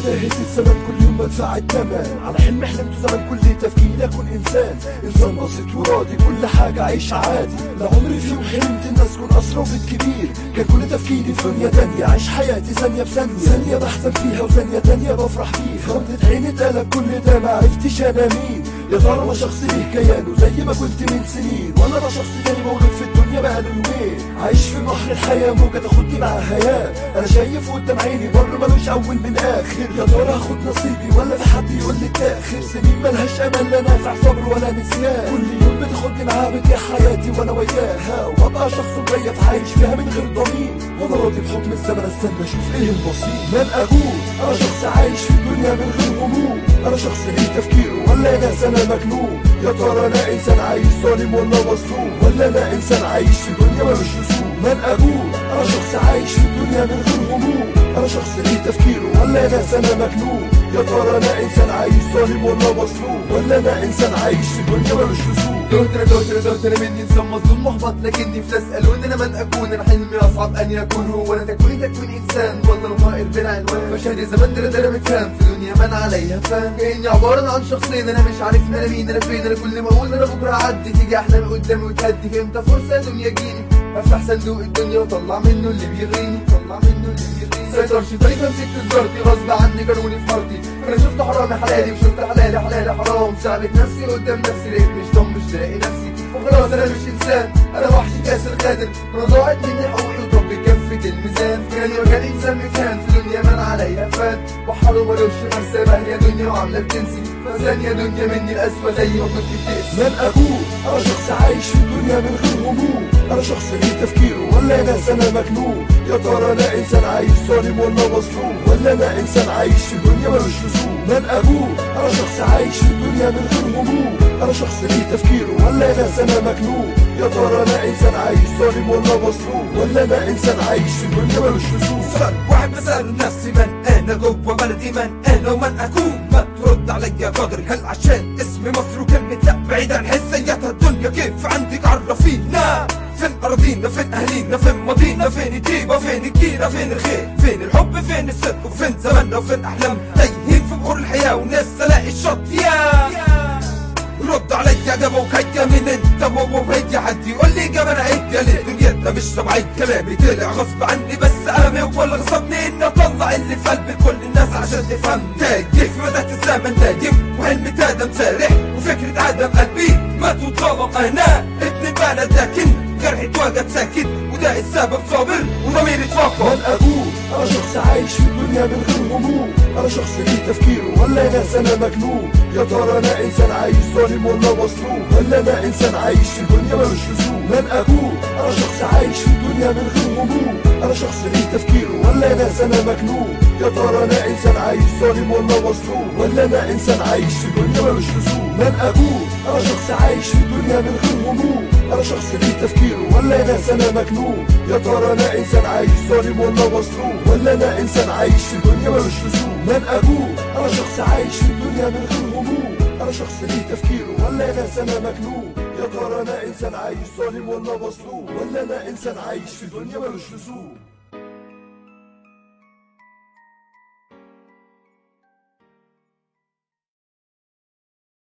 بداهة الزمن كل يوم بدفع الثمن على حلم حلمته زمن كل تفكير اكون انسان انسان بسيط وراضي كل حاجة عيش عادي لا عمري في يوم حلمت الناس كون اسرى وبيت كبير كان كل تفكيري في دنيا تانية عيش حياتي ثانية بثانية ثانية بحزن فيها وثانية تانية بفرح فيها غمضة عيني اتقلب كل ده ما عرفتش انا مين يا ترى انا شخص ليه كيانه زي ما كنت من سنين ولا انا شخص تاني مولود في الدنيا بقاله يومين عايش في بحر الحياة موجة تاخدني مع هيام انا شايف قدام عيني بر ملوش اول من اخر يا ترى هاخد نصيبي ولا في حد يقول لي تاخر سنين ملهاش امل لا نافع صبر ولا نسيان كل يوم بتاخدني معاها بتضيع حياتي وانا وياها وابقى شخص مضيف عايش فيها من غير ضمير وانا راضي بحكم الزمن استنى اشوف ايه البصير من اقول انا شخص عايش في الدنيا من غير هموم انا شخص ليه تفكيره ولا ناس انا مجنون يا ترى انا انسان عايش ظالم ولا مظلوم ولا انا انسان عايش في دنيا ملوش رسوم من اقول انا شخص عايش في الدنيا من غير هموم انا شخص ليه تفكيره ولا ناس انا مجنون يا ترى انا انسان عايش ظالم ولا مظلوم ولا انا انسان عايش في دنيا ملوش رسوم دوتر دوتر دوتر مني انسان مظلوم محبط لكني في تسألون انا من اكون انا حلمي اصعب ان يكون هو انا تكويني تكوين انسان ولا الطائر بلا عنوان مشاهد زمان درا درا متهام في دنيا من عليها فاهم كاني عبارة عن شخصين انا مش عارف انا مين انا فين انا كل ما اقول انا بكره اعدي تيجي احلامي قدامي وتهدي في امتى فرصة دنيا جيني افتح صندوق الدنيا واطلع منه اللي بيغريني طلع منه اللي بيغريني سيطرش طريق مسكت سجارتي غصب عني قانوني في مرضي انا شفت حرامي حلالي وشفت حلالي حلالي حرام ساعدت نفسي قدام نفسي لقيت مش ضم مش لاقي نفسي وخلاص انا مش انسان انا وحش كاسر قادر انا ضاعت مني حقوقي وطب كفة الميزان كان وكان انسان مكان في دنيا من عليا فات بحر وملوش مرسى ما هي دنيا وعامله بتنسي فثانية دنيا مني الاسوأ زي ما كنت بتقسي من اقول انا شخص عايش في الدنيا من غير هموم انا شخص ليه تفكيره ولا ناس انا مجنون يا ترى انا انسان عايش ظالم ولا مظلوم ولا انا انسان عايش في دنيا ملوش رسوم من اقول انا شخص عايش في الدنيا من غير هموم انا شخص ليه تفكيره ولا ناس انا مجنون يا ترى انا انسان عايش ظالم ولا مظلوم ولا انا انسان عايش في دنيا ملوش رسوم سؤال واحد بسأل نفسي من انا جوه بلدي من انا ومن اكون ما ترد عليا قدري هل عشان اسمي مصر وكلمة لا بعيد عن حسياتها الدنيا كيف عندك عرفينا فين اراضينا فين اهالينا فين ماضينا فين الطيبة فين الجيرة فين الخير فين الحب فين الصدق وفين زماننا وفين احلامنا تايهين في بحور الحياة وناس الاقي الشط يا رد عليا جابوك هيا من انت وهي حد يقول لي جاب انا هيا ليه دنيتنا مش طبيعي كلامي طلع غصب عني بس انا هو اللي غصبني اني اطلع اللي في قلب كل الناس عشان تفهم تايه في بداية الزمن نايم وحلمي تادم سارح وفكرة عدم قلبي مات واتظلم انا ابن البلد لكن جرحي اتوجد ساكت وده السبب صابر وضميري اتفقد من اقول انا شخص عايش في الدنيا من غير هموم انا شخص ليه تفكيره ولا ناس انا مجنون يا ترى انا انسان عايش ظالم ولا مظلوم ولا انا انسان عايش في الدنيا ملوش رسوم من اقول انا شخص عايش في الدنيا من غير هموم انا شخص ليه تفكيره ولا ناس انا مجنون يا ترى انا انسان عايش ظالم ولا مظلوم ولا انا انسان عايش في الدنيا ملوش رسوم من اقول انا شخص عايش في الدنيا من غير هموم انا شخص ليه تفكيره ولا ناس انا مجنون يا ترى انا انسان عايش ظالم ولا مظلوم ولا انا انسان عايش في الدنيا ملوش رسوم من اقول انا شخص عايش في الدنيا من غير هموم انا شخص ليه تفكيره ولا ناس انا مجنون يا ترى انا انسان عايش ظالم ولا مظلوم ولا انا انسان عايش في الدنيا ملوش رسوم